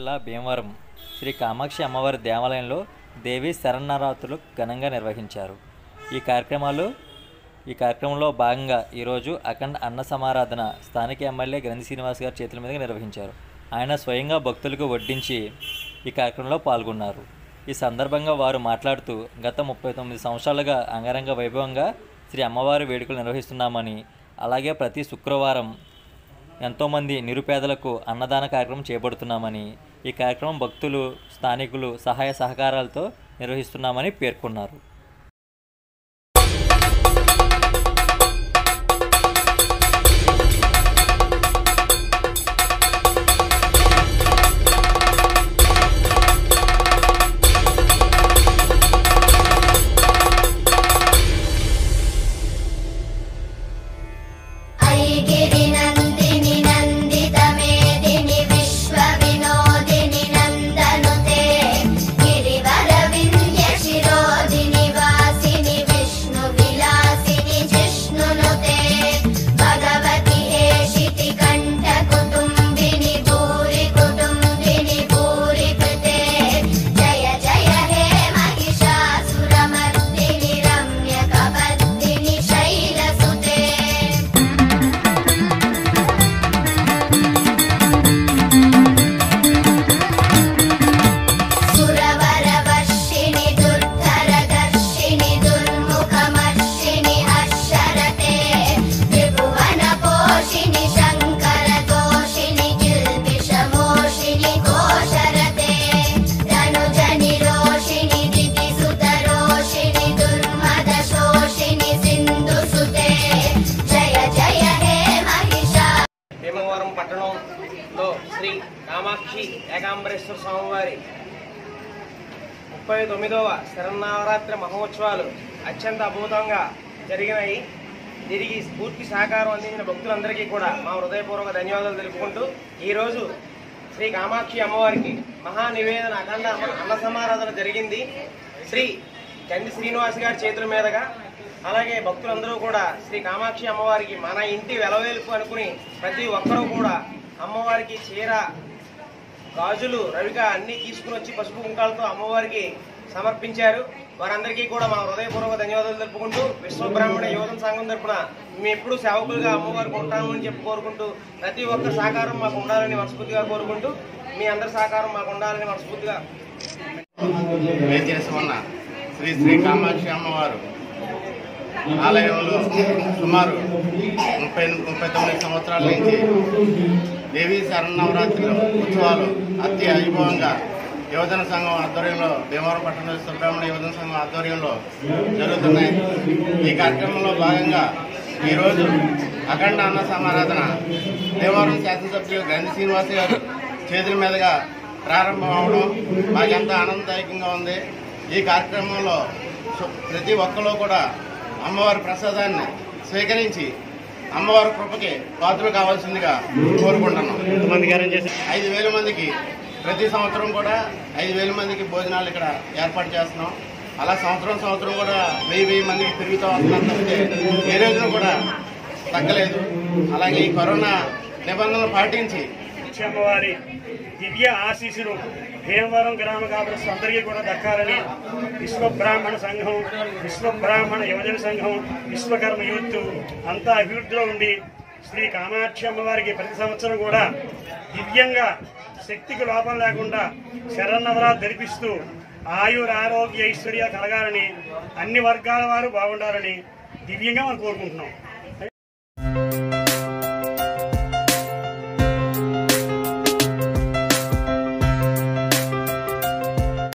జిల్లా భీమవరం శ్రీ కామాక్షి అమ్మవారి దేవాలయంలో దేవి శరన్నరాత్రులు ఘనంగా నిర్వహించారు ఈ కార్యక్రమాలు ఈ కార్యక్రమంలో భాగంగా ఈరోజు అఖండ అన్న సమారాధన స్థానిక ఎమ్మెల్యే గ్రంథి శ్రీనివాస్ గారి చేతుల మీదుగా నిర్వహించారు ఆయన స్వయంగా భక్తులకు వడ్డించి ఈ కార్యక్రమంలో పాల్గొన్నారు ఈ సందర్భంగా వారు మాట్లాడుతూ గత ముప్పై తొమ్మిది సంవత్సరాలుగా అంగరంగ వైభవంగా శ్రీ అమ్మవారి వేడుకలు నిర్వహిస్తున్నామని అలాగే ప్రతి శుక్రవారం ఎంతోమంది నిరుపేదలకు అన్నదాన కార్యక్రమం చేపడుతున్నామని ఈ కార్యక్రమం భక్తులు స్థానికులు సహాయ సహకారాలతో నిర్వహిస్తున్నామని పేర్కొన్నారు ऐगिरिनन्दिनि नन्दितमेदिनि विश्वविनोदिनि नन्दनुते गिरिवरविन्द्यशिरोदिनि वासिनि विष्णुविलासिनि जिष्णुनुते भगवति हेशिति कण्ठकुटुम्बिनि भूरि कुटुम्बिनि भूरि कृते जय जय हे महिषासुरमर्दिनि रम्यकपर्दिनि शैलसुते सुरवरवर्षिणि दुर्धरदर्शिनि दुर्मुखमर्षिणि अक्षरते त्रिभुवनपोषिणि शङ्करतोषिणि किल्बिषमोषिणि कोशरते धनुजनिरोषिणि दितिसुतरोषिणि दुर्मदशोषिणि सिन्धुसुते जय जय हे महिषा భీమవరం పట్టణంలో శ్రీ కామాక్షి ఏకాంబరేశ్వర స్వామివారి ముప్పై తొమ్మిదవ శరన్నవరాత్రి మహోత్సవాలు అత్యంత అద్భుతంగా జరిగినాయి తిరిగి స్ఫూర్తి సహకారం అందించిన భక్తులందరికీ కూడా మా హృదయపూర్వక ధన్యవాదాలు తెలుపుకుంటూ ఈరోజు శ్రీ కామాక్షి అమ్మవారికి మహా నివేదన అఖండ అన్న- అన్న సమారాధన జరిగింది శ్రీ చంది శ్రీనివాస్ గారి చేతుల మీదుగా అలాగే భక్తులందరూ కూడా శ్రీ కామాక్షి అమ్మవారికి మన ఇంటి వెలవేలుపు అనుకుని ప్రతి ఒక్కరూ కూడా అమ్మవారికి చీర గాజులు రవిక అన్ని తీసుకుని వచ్చి పసుపు కుంకాలతో అమ్మవారికి సమర్పించారు వారందరికీ కూడా మా హృదయపూర్వక ధన్యవాదాలు తెలుపుకుంటూ విశ్వబ్రాహ్మణ యువజన సంఘం తరపున మేము ఎప్పుడు సేవకులుగా అమ్మవారికి ఉంటామని చెప్పి కోరుకుంటూ ప్రతి ఒక్క సహకారం మాకు ఉండాలని మనస్ఫూర్తిగా కోరుకుంటూ మీ అందరి సహకారం మాకు ఉండాలని మనస్ఫూర్తిగా వేచేసి ఉన్న శ్రీ శ్రీ కామాక్షి అమ్మవారు ఆలయంలో సుమారు ముప్పై ముప్పై తొమ్మిది సంవత్సరాల నుంచి దేవీ శరణవరాత్రి ఉత్సవాలు అతి వైభవంగా యువజన సంఘం ఆధ్వర్యంలో భీమవరం పట్టణ సుబ్రహ్మణ్య యువజన సంఘం ఆధ్వర్యంలో జరుగుతున్నాయి ఈ కార్యక్రమంలో భాగంగా ఈరోజు అఖండ అన్న సమారాధన భీమవరం శాసనసభ్యులు గంధి శ్రీనివాస్ గారు చేతుల మీదుగా ప్రారంభం అవడం మాకెంత ఆనందదాయకంగా ఉంది ఈ కార్యక్రమంలో సు- ప్రతి ఒక్కరూ కూడా అమ్మవారి ప్రసాదాన్ని స్వీకరించి అమ్మవారి కృపకి పాత్రలు కావాల్సిందిగా కోరుకుంటున్నాం ఎంతమందికి అరేంజ్ చేశారు ఐదు వేల మందికి ప్రతి సంవత్సరం కూడా ఐదు వేల మందికి భోజనాలు ఇక్కడ ఏర్పాటు చేస్తున్నాం అలా సంవత్సరం సంవత్సరం కూడా వెయ్యి వెయ్యి మందికి పెరుగుతూ వస్తున్నాం తప్పితే ఏ రోజున కూడా తగ్గలేదు అలాగే ఈ కరోనా నిబంధనలు పాటించి అమ్మవారి దివ్య ఆశీస్సులు భీమవరం గ్రామ కాపురస్తు అందరికీ కూడా దక్కాలని విశ్వబ్రాహ్మణ సంఘం విశ్వబ్రాహ్మణ యువజన సంఘం విశ్వకర్మ యూత్ అంతా అభివృద్ధిలో ఉండి శ్రీ కామాక్షి అమ్మవారికి ప్రతి సంవత్సరం కూడా దివ్యంగా శక్తికి లోపం లేకుండా శరన్నవరాలు ధరిపిస్తూ ఆయుర ఆరోగ్య ఐశ్వర్య కలగాలని అన్ని వర్గాల వారు బాగుండాలని దివ్యంగా మనం కోరుకుంటున్నాం